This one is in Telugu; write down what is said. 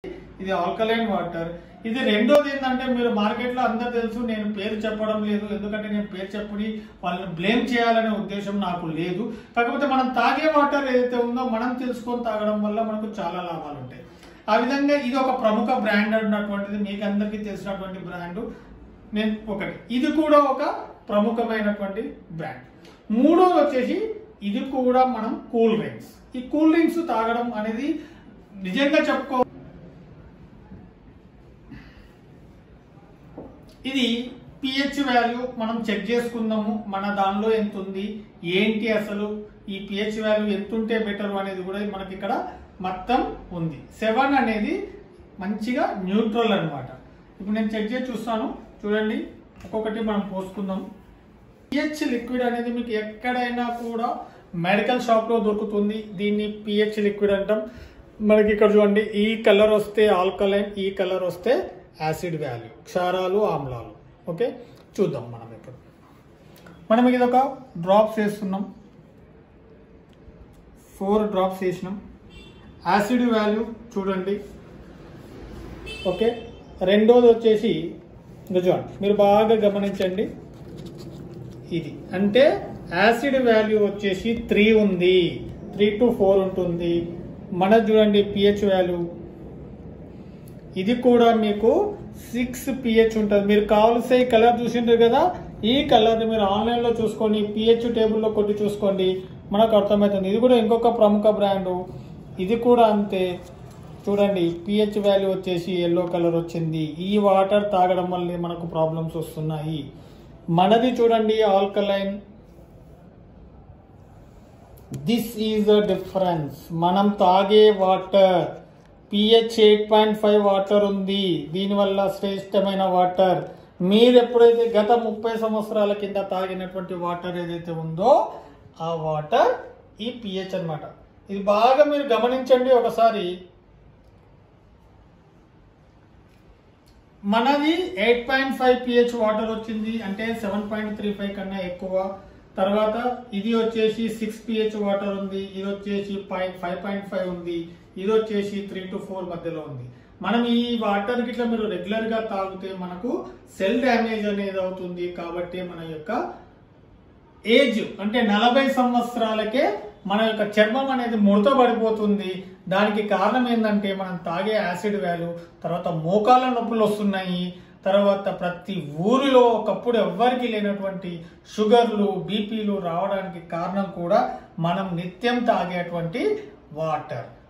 ఇది ఆల్కలైన్ వాటర్ ఇది రెండోది ఏంటంటే మీరు మార్కెట్ లో అందరు తెలుసు నేను పేరు చెప్పడం లేదు ఎందుకంటే నేను పేరు చెప్పి వాళ్ళని బ్లేమ్ చేయాలనే ఉద్దేశం నాకు లేదు కాకపోతే మనం తాగే వాటర్ ఏదైతే ఉందో మనం తెలుసుకొని తాగడం వల్ల మనకు చాలా లాభాలు ఉంటాయి ఆ విధంగా ఇది ఒక ప్రముఖ బ్రాండ్ అన్నటువంటిది మీకు అందరికీ తెలిసినటువంటి బ్రాండ్ నేను ఒకటి ఇది కూడా ఒక ప్రముఖమైనటువంటి బ్రాండ్ మూడోది వచ్చేసి ఇది కూడా మనం కూల్ డ్రింక్స్ ఈ కూల్ డ్రింక్స్ తాగడం అనేది నిజంగా చెప్పుకో ఇది పిహెచ్ వాల్యూ మనం చెక్ చేసుకుందాము మన దానిలో ఎంత ఉంది ఏంటి అసలు ఈ పిహెచ్ వాల్యూ ఎంత ఉంటే బెటర్ అనేది కూడా మనకి ఇక్కడ మొత్తం ఉంది సెవెన్ అనేది మంచిగా న్యూట్రల్ అన్నమాట ఇప్పుడు నేను చెక్ చేసి చూస్తాను చూడండి ఒక్కొక్కటి మనం పోసుకుందాం పిహెచ్ లిక్విడ్ అనేది మీకు ఎక్కడైనా కూడా మెడికల్ షాప్ లో దొరుకుతుంది దీన్ని పిహెచ్ లిక్విడ్ అంటాం మనకి ఇక్కడ చూడండి ఈ కలర్ వస్తే ఆల్కలైన్ ఈ కలర్ వస్తే యాసిడ్ వాల్యూ క్షారాలు ఆమ్లాలు ఓకే చూద్దాం మనం ఇప్పుడు మనం ఇది ఒక డ్రాప్స్ వేస్తున్నాం ఫోర్ డ్రాప్స్ వేసినాం యాసిడ్ వాల్యూ చూడండి ఓకే రెండోది వచ్చేసి ఇంకా చూడండి మీరు బాగా గమనించండి ఇది అంటే యాసిడ్ వాల్యూ వచ్చేసి త్రీ ఉంది త్రీ టు ఫోర్ ఉంటుంది మన చూడండి పిహెచ్ వాల్యూ ఇది కూడా మీకు సిక్స్ పిహెచ్ ఉంటుంది మీరు కావాల్సే ఈ కలర్ చూసింటారు కదా ఈ కలర్ మీరు ఆన్లైన్ లో చూసుకోండి పిహెచ్ టేబుల్లో కొట్టి చూసుకోండి మనకు అర్థమవుతుంది ఇది కూడా ఇంకొక ప్రముఖ బ్రాండు ఇది కూడా అంతే చూడండి పిహెచ్ వాల్యూ వచ్చేసి ఎల్లో కలర్ వచ్చింది ఈ వాటర్ తాగడం వల్ల మనకు ప్రాబ్లమ్స్ వస్తున్నాయి మనది చూడండి alkaline this is the difference మనం తాగే water pH eight point five water ఉంది దీనివల్ల శ్రేష్టమైన వాటర్ మీరు ఎప్పుడైతే గత ముప్పై సంవత్సరాల కింద తాగినటువంటి వాటర్ ఏదైతే ఉందో ఆ వాటర్ ఈ పిహెచ్ అన్నమాట ఇది బాగా మీరు గమనించండి ఒకసారి మనది eight point five pH water వచ్చింది అంటే సెవెన్ పాయింట్ త్రీ ఫైవ్ కన్నా ఎక్కువ తర్వాత ఇది వచ్చేసి సిక్స్ పిహెచ్ వాటర్ ఉంది ఇది వచ్చేసి పాయింట్ ఫైవ్ పాయింట్ ఫైవ్ ఉంది ఇది వచ్చేసి త్రీ టు ఫోర్ మధ్యలో ఉంది మనం ఈ వాటర్ గిట్లా మీరు రెగ్యులర్ గా తాగితే మనకు సెల్ డ్యామేజ్ అనేది అవుతుంది కాబట్టి మన యొక్క ఏజ్ అంటే నలభై సంవత్సరాలకే మన యొక్క చర్మం అనేది ముడత పడిపోతుంది దానికి కారణం ఏంటంటే మనం తాగే యాసిడ్ వాల్యూ తర్వాత మోకాళ్ళ నొప్పులు వస్తున్నాయి తర్వాత ప్రతి ఊరిలో ఒకప్పుడు ఎవ్వరికి లేనటువంటి షుగర్లు బీపీలు రావడానికి కారణం కూడా మనం నిత్యం తాగేటువంటి వాటర్